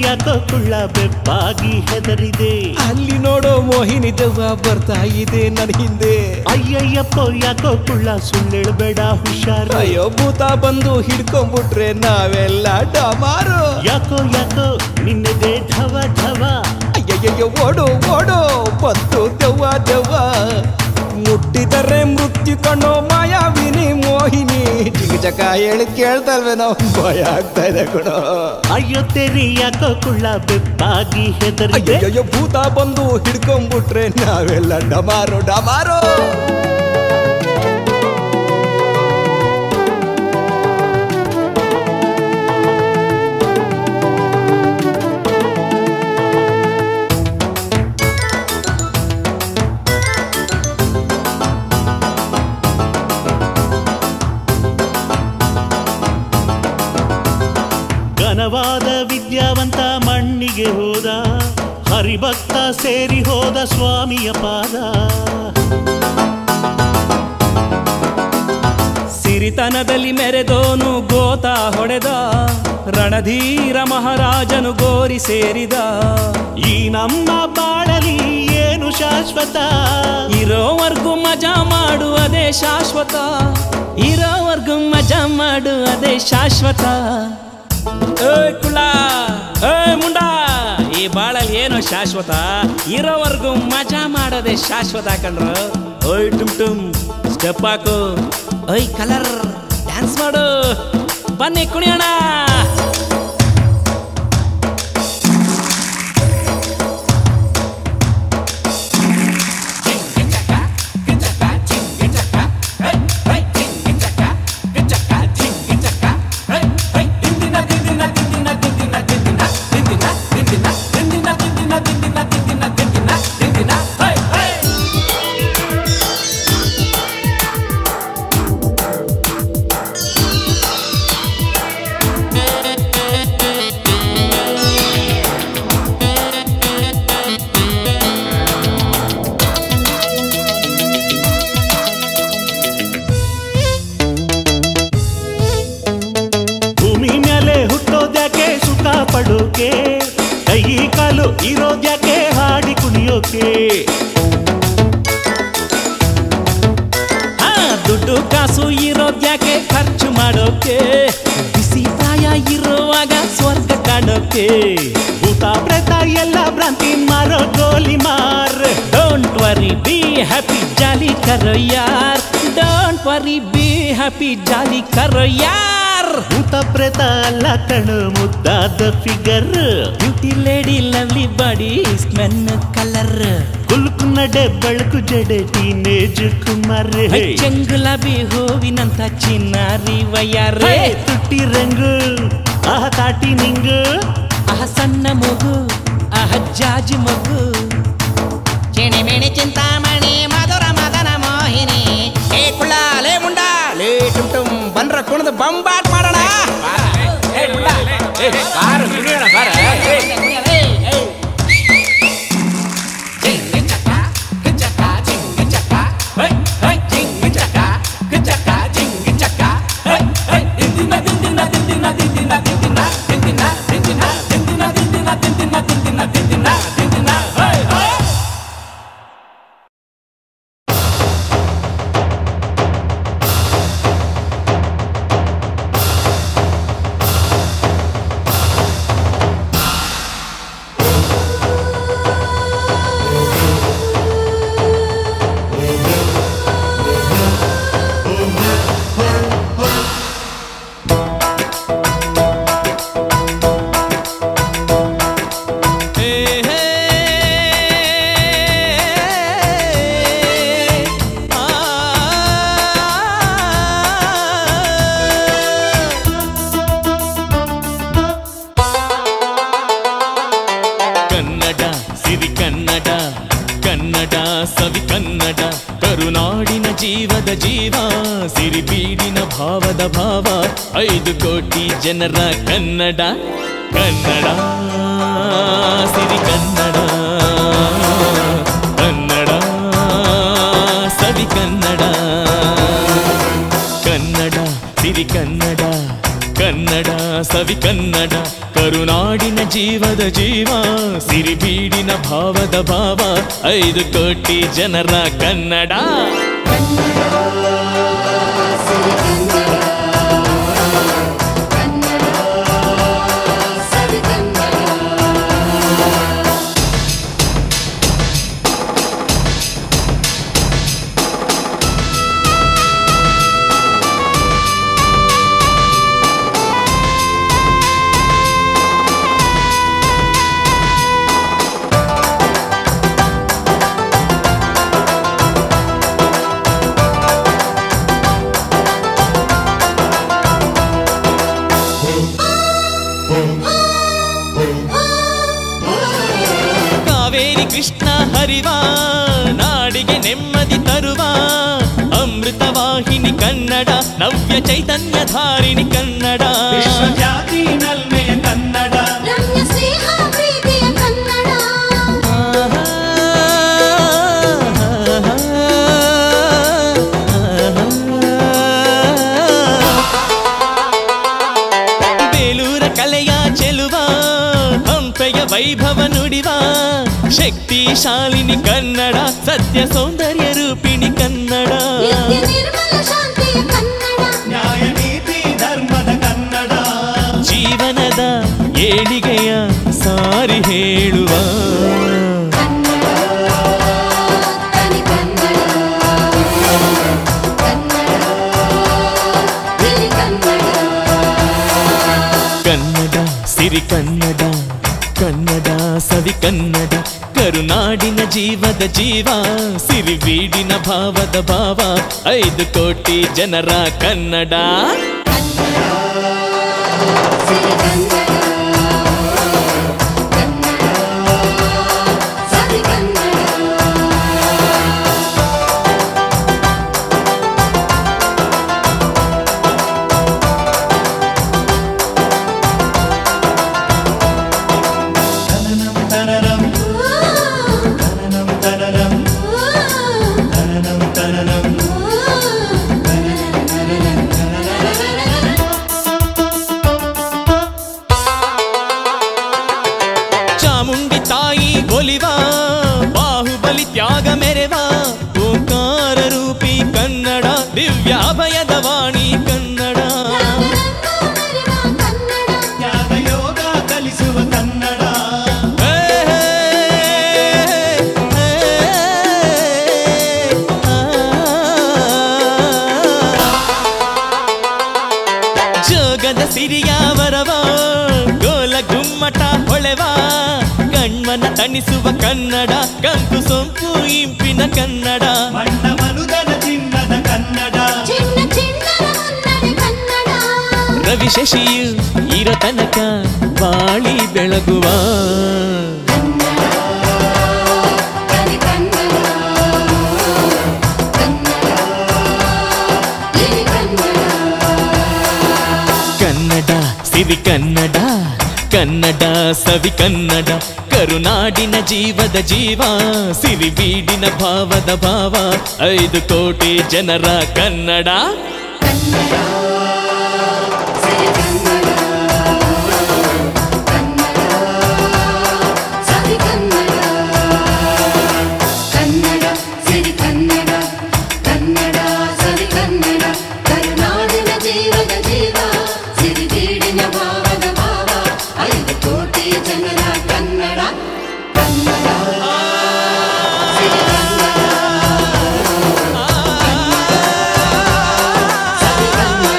ಯಾಕೋ ಕುಳ್ಳ ಬೆಪ್ಪಾಗಿ ಹೆದರಿದೆ ಅಲ್ಲಿ ನೋಡೋ ಮೋಹಿನಿ ದೆವ್ವ ಬರ್ತಾ ಇದೆ ನನ್ ಹಿಂದೆ ಅಯ್ಯಯ್ಯಪ್ಪೋ ಯಾಕೋ ಕುಳ್ಳ ಸುಳ್ಳೆಳ್ಬೇಡ ಹುಷಾರು ಅಯ್ಯೋ ಭೂತ ಬಂದು ಹಿಡ್ಕೊಂಡ್ಬಿಟ್ರೆ ನಾವೆಲ್ಲ ಡಮಾರು ಯಾಕೋ ಯಾಕೋ ನಿನ್ನೆದೆ ಢವ ಢವ ಅಯ್ಯಯ್ಯೋ ಓಡು ಓಡು ಬಂತು ದೆವ್ವ ದೆವ್ವ ಮುಟ್ಟಿದರೆ ಮೃತ್ಯು ಕಣ್ಣೋ ಮಾಯಾವಿನಿ ಮೋಹಿನಿ ಜಿಗಜಕ ಹೇಳಿ ಕೇಳ್ತಲ್ವೇ ನಾವು ಭಯ ಆಗ್ತಾ ಇದೆ ಕೊಡೋ ಅಯ್ಯೋ ತೆರಿ ಯಾಕೋ ಕುಳ್ಳ ಬೆಪ್ಪಾಗಿ ಹೆದರಿದೆ ಅಯ್ಯಯ್ಯೋ ಭೂತ ಬಂದು ಹಿಡ್ಕೊಂಡ್ಬಿಟ್ರೆ ನಾವೆಲ್ಲ ಡಮಾರು ಡಮಾರು ಘನವಾದ ವಿದ್ಯಾವಂತ ಮಣ್ಣಿಗೆ ಹೋದ ಹರಿಭಕ್ತ ಸೇರಿ ಹೋದ ಸ್ವಾಮಿಯ ಪಾದ ಸಿರಿತನದಲ್ಲಿ ಮೆರೆದೋನು ಗೋತ ಹೊಡೆದ ರಣಧೀರ ಮಹಾರಾಜನು ಗೋರಿ ಸೇರಿದ ಈ ನಮ್ಮ ಬಾಳಲಿ ಏನು ಶಾಶ್ವತ ಇರೋವರ್ಗು ಮಜಾ ಮಾಡು ಅದೇ ಶಾಶ್ವತ ಇರೋವರ್ಗು ಮಜಾ ಮಾಡು ಅದೇ ಶಾಶ್ವತ ಏಯ್ ಕುಳ್ಳ ಏಯ್ ಮುಂಡ ಈ ಬಾಳಲ್ಲಿ ಏನು ಶಾಶ್ವತ ಇರೋವರ್ಗು ಮಜಾ ಮಾಡೋದೇ ಶಾಶ್ವತ ಕಣ್ರು ಓಯ್ ಟುಮ್ ಟುಮ್ ಸ್ಟೆಪ್ ಹಾಕು ಓಯ್ ಕಲರ್ ಡ್ಯಾನ್ಸ್ ಮಾಡು ಬನ್ನಿ ಕುಣಿಯೋಣ ಭೂಮಿ ಮೇಲೆ ಹುಟ್ಟೋದ್ಯಾಕೆ ಸುಖ ಪಡೋಕೆ ಕೈ ಕಾಲು ಇರೋದ್ಯಾಕೆ ಹಾಡಿ ಕುಣಿಯೋಕೆ ಆ, ದುಡ್ಡು ಕಾಸು ಇರೋದ್ಯಾಕೆ ಖರ್ಚು ಮಾಡೋಕೆ ಬಿಸಿ ಪ್ರಾಯ ಇರುವಾಗ ಸ್ವರ್ಗ ಕಾಣೋಕೆ ಭೂತ ಪ್ರೇತ ಎಲ್ಲ ಭ್ರಾಂತಿ ಮಾರೋ ಗೋಲಿ ಮಾರ್ don't worry be happy jolly ಕರೋ ಯಾರ್ don't worry be happy jolly ಕರೋ ಯಾರ್ ಭೂತ ಪ್ರೇತ ಅಲ್ಲ ಕಣು ಮುದ್ದಾದ figure beauty lady lovely body ಸ್ಮೆನ್ ಕಲರ್ ಕುಲ್ಕು ನಡೆ ಬೆಳಕು ಜಡೆ ಟೀನೇಜ್ ಕುಮಾರ್ ಚೆಂಗುಲಾಬಿ ಹೂವಿನಂತ ಚಿನ್ನಾರಿ ವಯ್ಯಾರೇ ತುಟ್ಟಿ ರಂಗು ಆಹ ತಾಟಿ ನಿಂಗು ಆ ಸಣ್ಣ ಮಗು ಆ ಜಾಜಿ ಮಗು ಚಿಣಿಮಿಣಿ ಚಿಂತಾಮಣಿ ಮಧುರ ಮದನ ಮೋಹಿನಿ ಏ ಕುಳ್ಳ ಲೇ ಮುಂಡ ಲೇ ಟುಮ್ ಟುಮ್ ಬಂದ್ರ ಕುಣದು ಬಂಬಾಟ್ ಮಾಡೋಣ ಕನ್ನಡ ಸಿರಿ ಕನ್ನಡ ಕನ್ನಡ ಸವಿ ಕನ್ನಡ ಕರುನಾಡಿನ ಜೀವದ ಜೀವ ಸಿರಿ ಬೀಡಿನ ಭಾವದ ಭಾವ ಐದು ಕೋಟಿ ಜನರ ಕನ್ನಡ ಕನ್ನಡ ಸಿರಿ ಕನ್ನಡ ಕನ್ನಡ ಸವಿ ಕನ್ನಡ ಕನ್ನಡ ಸಿರಿ ಕನ್ನಡ ಕನ್ನಡ ಸವಿ ಕನ್ನಡ ಕರುನಾಡಿನ ಜೀವದ ಜೀವ ಸಿರಿಬೀಡಿನ ಭಾವದ ಭಾವ ಐದು ಕೋಟಿ ಜನರ ಕನ್ನಡ ಕಾವೇರಿ ಕೃಷ್ಣ ಹರಿವ ನಾಡಿಗೆ ನೆಮ್ಮದಿ ತರುವ ಅಮೃತ ವಾಹಿನಿ ಕನ್ನಡ ನವ್ಯ ಚೈತನ್ಯ ಧಾರಿಣಿ ಕನ್ನಡ ವಿಶ್ವಖ್ಯಾತಿ ನಲ್ಮೆಯ ಕನ್ನಡ ರಮ್ಯ ಸ್ನೇಹ ಪ್ರೀತಿಯ ಕನ್ನಡ ಬೇಲೂರ ಕಲೆಯ ಚೆಲುವ ಹಂಪೆಯ ವೈಭವ ನುಡಿವ ಶಕ್ತಿ ಶಾಲಿನಿ ಕನ್ನಡ ಸತ್ಯ ಸೌಂದರ್ಯ ರೂಪಿಣಿ ಕನ್ನಡ ನಿತ್ಯ ನಿರ್ಮಲ ಶಾಂತಿಯ ಕನ್ನಡ ನ್ಯಾಯ ನೀತಿ ಧರ್ಮದ ಕನ್ನಡ ಜೀವನದ ಏಳಿಗೆಯ ಸಾರಿ ಹೇಳುವ ಕನ್ನಡ ತನಿ ಕನ್ನಡ ಕನ್ನಡ ತಿಳಿ ಕನ್ನಡ ಕನ್ನಡ ಸಿರಿ ಕನ್ನಡ ಕನ್ನಡ ಸವಿ ಕನ್ನಡ ಕರುನಾಡಿನ ಜೀವದ ಜೀವ ಸಿರಿಬೀಡಿನ ಭಾವದ ಭಾವ ಐದು ಕೋಟಿ ಜನರ ಕನ್ನಡ ಸಿರಿ ಕನ್ನಡ ಕನ್ನಡ ಸರಿ ಕನ್ನಡ ತನನಂ ತನನಂ ತನನಂ ತನನಂ ತನನಂ ತನನಂ ಚಾಮುಂಡಿ ತಾಯಿ ಒಲಿವ ಬಾಹುಬಲಿ ತ್ಯಾಗ ಮೆರೆವ ಓಂಕಾರ ರೂಪಿ ಕನ್ನಡ ದಿವ್ಯಾಭಯದ ವಾಣಿ ಕನ್ನಡ ತ್ಯಾಗ ಯೋಗ ಕಲಿಸುವ ಕನ್ನಡ ಹೇ, ಹೇ, ಹೇ, ಆ. ಜೋಗದ ಸಿರಿಯ ವರವ ಗೋಲ ಗುಮ್ಮಟ ಹೊಳೆವ ಕಣ್ಮನ ತಣಿಸುವ ಕನ್ನಡ ಕಂಕು ಸೊಂಪು ಇಂಪಿನ ಕನ್ನಡ ಮಣ್ಣ ಮನುದನ ಚಿನ್ನದ ಕನ್ನಡ ಚಿನ್ನ ಚಿನ್ನದ ಮುನ್ನಡೆ ಕನ್ನಡ ರವಿ ಶಶಿಯು ಇರೋ ತನಕ ಬಾಳಿ ಬೆಳಗುವ ತನಿ ಕನ್ನಡ ಕನ್ನಡ ತಿಳಿ ಕನ್ನಡ ಕನ್ನಡ ಸಿರಿ ಕನ್ನಡ ಕನ್ನಡ ಸವಿ ಕನ್ನಡ ಕರುನಾಡಿನ ಜೀವದ ಜೀವ ಸಿರಿಬೀಡಿನ ಭಾವದ ಭಾವ ಐದು ಕೋಟಿ ಜನರ ಕನ್ನಡ ಕನ್ನಡ ಸಿರಿ ಕನ್ನಡ ಕನ್ನಡ ಸವಿ ಕನ್ನಡ ಕನ್ನಡ ಸಿರಿ ಕನ್ನಡ ಕನ್ನಡ ಸವಿ ಕನ್ನಡ ಕರುನಾಡಿನ ಜೀವದ ಜೀವ ಸಿರಿಬೀಡಿನ ಭಾವದ ಭಾವ ಐದು ಕೋಟಿ ಜನರ ಕನ್ನಡ ಕನ್ನಡ ಸಿರಿ ಕನ್ನಡ ಸವಿ ಕನ್ನಡ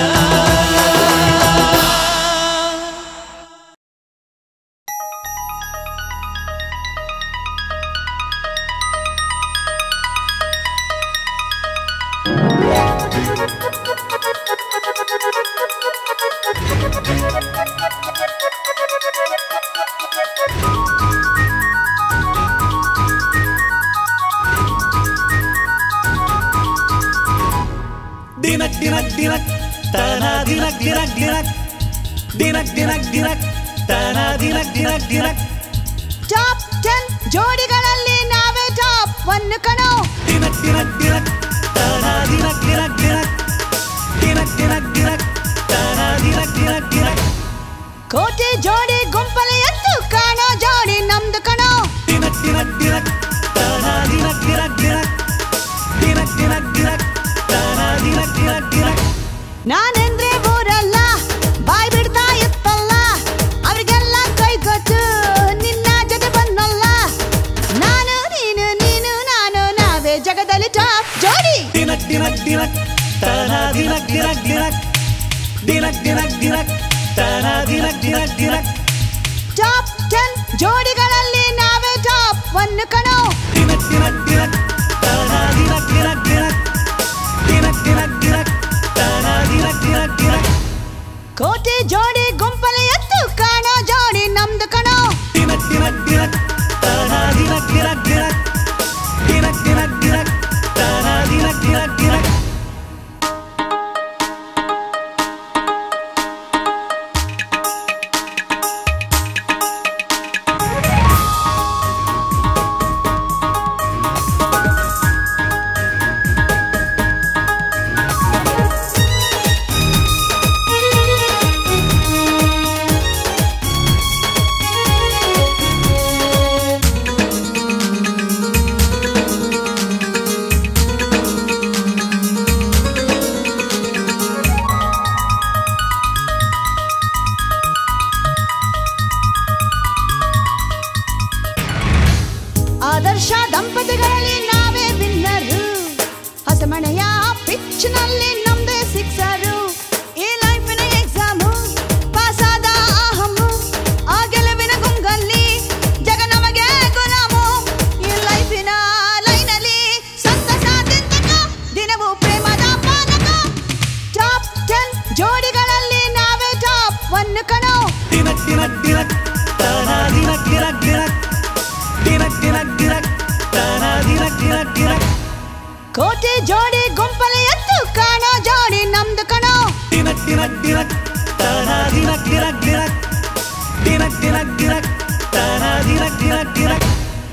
ದಿನಕ್ ದಿನಕ್ ದಿನಕ್ ತನ ದಿನಕ್ ದಿನಕ್ ದಿನಕ್ ದಿನಕ್ ದಿನಕ್ ದಿನಕ್ ತನ ದಿನಕ್ ದಿನಕ್ ದಿನಕ್ ಟಾಪ್ ಟೆನ್ ಜೋಡಿಗಳಲ್ಲಿ ನಾವೇ ಟಾಪ್ ಒಂದು ಕಣೋ ದಿನಕ್ ದಿನಕ್ ದಿನಕ್ ತನ ದಿನಕ್ ದಿನಕ್ ದಿನಕ್ ದಿನಕ್ ದಿನಕ್ ದಿನಕ್ ತನ ದಿನಕ್ ದಿನಕ್ ಕೋಟಿ ಜೋಡಿ ಗುಂಪಲೆ ಎತ್ತು ಕಾಣೋ ಜೋಡಿ ನಮ್ದು ಕಣೋ ದಿನಕ್ ದಿನಕ್ ದಿನಕ್ ತಾನ ದಿನಕ್ ದಿನಕ್ ದಿನಕ್ ದಿನಕ್ ದಿನಕ್ ದಿನಕ್ ತಾನ ದಿನಕ್ ದಿನಕ್ ದಿನಕ್ ನಾನೆಂದ್ರೆ ಊರಲ್ಲ ಬಾಯ್ ಬಿಡ್ತಾ ಇತ್ತಲ್ಲ ಅವ್ರಿಗೆಲ್ಲ ಕೈ ಕೊಟ್ಟು ನಿನ್ನ ಜೊತೆ ಬಂದಲ್ಲ ನಾನು ನೀನು ನೀನು ನಾನು ನಾವೇ ಜಗದಲ್ಲಿ ಟಾಪ್ ಜೋಡಿ ದಿನಕ್ ದಿನಕ್ ದಿನಕ್ ತಾನ ದಿನಕ್ ದಿನಕ್ ದಿನಕ್ ದಿನಕ್ ದಿನಕ್ ದಿನಕ್ ತಾನ ದಿನಕ್ ದಿನಕ್ ದಿನಕ್ ಟಾಪ್ ಟೆನ್ ಜೋಡಿಗಳಲ್ಲಿ ನಾವೇ ಟಾಪ್ ಒನ್ ಕಣೋ ದಿನಕ್ ದಿನಕ್ ದಿನಕ್ ತಾನ ದಿನಕ್ ದಿನಕ್ ದಿನಕ್ ದಿನಕ್ ದಿನಕ್ ದಿನಕ್ ತಾನ ದಿನಕ್ ದಿನಕ್ ದಿನಕ್ ಕೋಟಿ ಜೋಡಿ ಗುಂಪಲೆ ಎತ್ತು ಕಾಣೋ ಜೋಡಿ ನಮ್ದು ಕಣೋ ದಿನಕ್ ದಿನಕ್ ದಿನಕ್ ತಾನ ದಿನಕ್ ದಿನಕ್ ದಿನಕ್ ದಿನಕ್ ದಿನಕ್ ದಿನಕ್ ತಾನ ದಿನಕ್ ದಿನಕ್ ದಿನಕ್ ಆದರ್ಶ ದಂಪತಿಗಳಲ್ಲಿ ನಾವೇ ವಿನ್ನರು ಹಸಮಣೆಯ ಪಿಚ್ನಲ್ಲಿ ನಮ್ದೇ ಸಿಕ್ಸರು ಈ ಲೈಫಿನ ಎಕ್ಸಾಮು ಪಾಸಾದ ಅಹಮ್ಮು ಆ ಗೆಲುವಿನ ಗುಂಗಲ್ಲಿ ಜಗ ನಮಗೆ ಗುಲಾಮು ಈ ಲೈಫಿನ ಲೈನಲ್ಲಿ ಸಂತಸ ದಿನವೂ ಪ್ರೇಮದ ಪಾನಕ ಟಾಪ್ ಟೆನ್ ಜೋಡಿಗಳಲ್ಲಿ ನಾವೇ ಟಾಪ್ ಒನ್ ಕಣೋ ದಿನಕ್ ದಿನಕ್ ದಿನಕ್ ತಾನ ದಿನಕ್ ದಿನಕ್ ದಿನಕ್ ದಿನಕ್ ದಿನಕ್ ದಿನಕ್ ತಾನ ದಿನಕ್ ದಿನಕ್ ದಿನಕ್ ಕೋಟಿ ಜೋಡಿ ಗುಂಪಲೆ ಎತ್ತು ಕಾಣೋ ಜೋಡಿ ನಮ್ದು ಕಣೋ ದಿನಕ್ ದಿನಕ್ ದಿನಕ್ ತಾನ ದಿನಕ್ ದಿನಕ್ ದಿನಕ್ ದಿನಕ್ ದಿನಕ್ ದಿನಕ್ ತಾನ ದಿನಕ್ ದಿನಕ್ ದಿನಕ್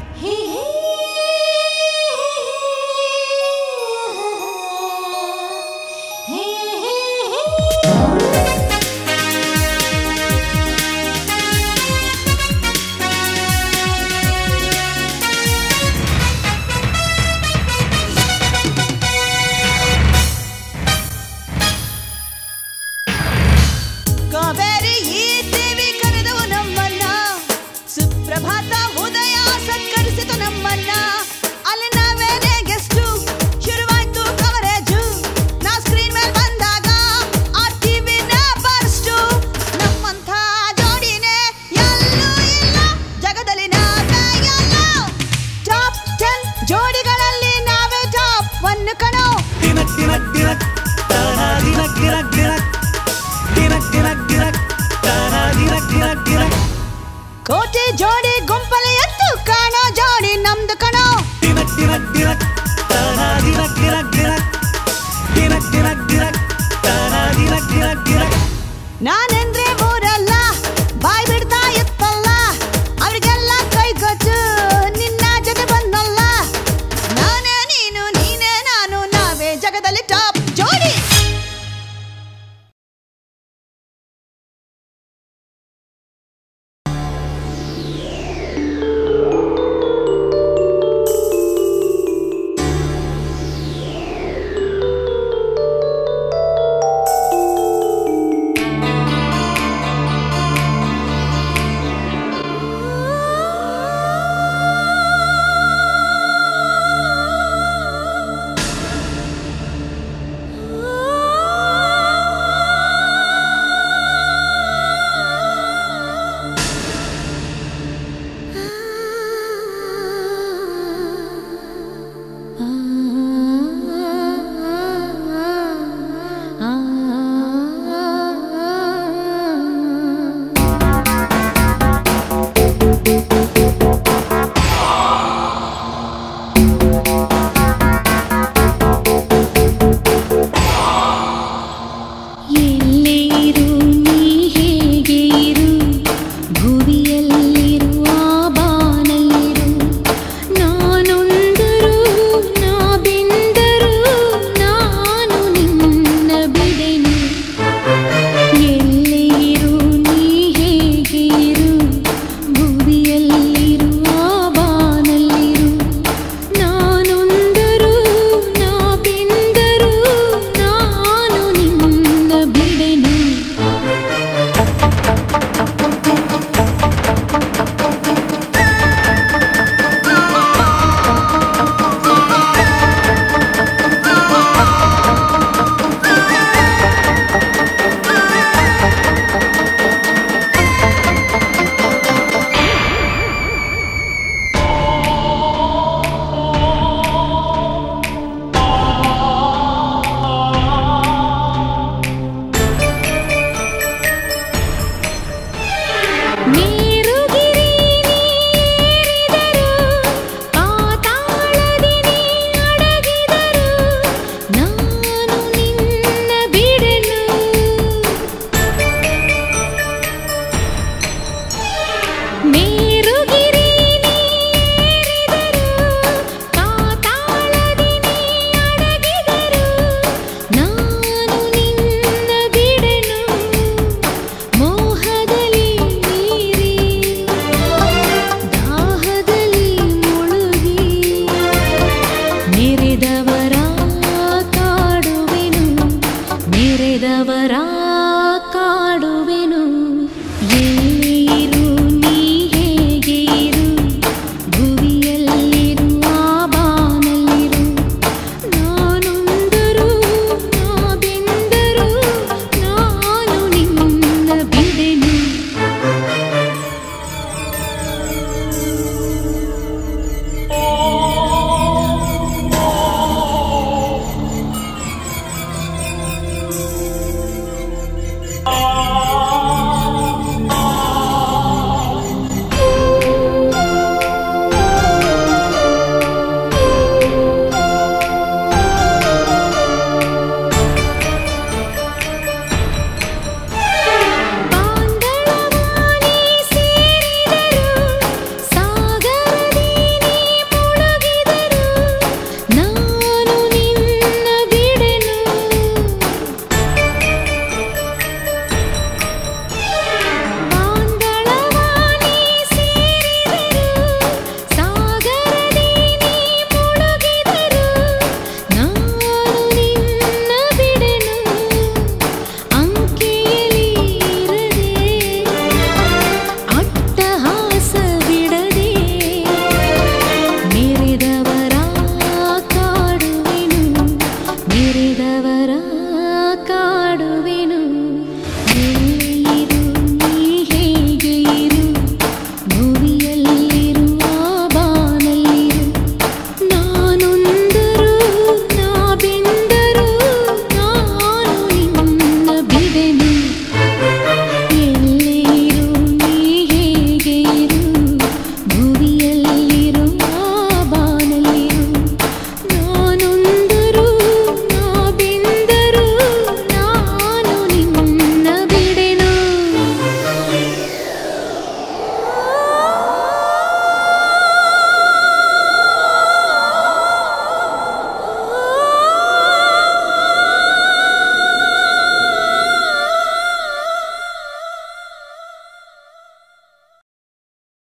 ಕಾವೇರಿ ಈ ದೇವಿ ಕರೆದವು ನಮ್ಮನ್ನ ಸುಪ್ರಭಾತ ಉದಯ ಸತ್ಕರಿಸಿತು ನಮ್ಮನ್ನ ಅಲ್ಲಿ ನಾವೇನೆ ಗೆಸ್ಟು ಶುರುವಾಯ್ತು ಕವರೇಜು ನಾ ಸ್ಕ್ರೀನ್ ಮೇಲೆ ಬಂದಾಗ ಆ ಟಿವಿನ ಬರ್ಸ್ಟು ನಮ್ಮಂಥ ಜೋಡಿನೇ ಎಲ್ಲೂ ಇಲ್ಲ ಜಗದಲ್ಲಿ ನಾವೇ ಎಲ್ಲ ಟಾಪ್ ಟೆನ್ ಜೋಡಿಗಳಲ್ಲಿ ನಾವೇ ಟಾಪ್ ಒನ್ ಕಣೋ ದಿನಕ್ ದಿನಕ್ ದಿನಕ್ ತಾನ ದಿನಕ್ ದಿನಕ್ ದಿನಕ್ ದಿನಕ್ ದಿನಕ್ ದಿನಕ್ ತಾನ ದಿನಕ್ ದಿನಕ್ ದಿನಕ್ ಕೋಟಿ ಜೋಡಿ ಗುಂಪಲೆ ಎತ್ತು ಕಾಣೋ ಜೋಡಿ ನಮ್ದು ಕಣೋ ದಿನಕ್ ದಿನಕ್ ದಿನಕ್ ತಾನ ದಿನಕ್ ದಿನಕ್ ದಿನಕ್ ದಿನಕ್ ದಿನಕ್ ದಿನಕ್ ತಾನ ದಿನಕ್ ದಿನಕ್ ದಿನಕ್ ನಾನೇ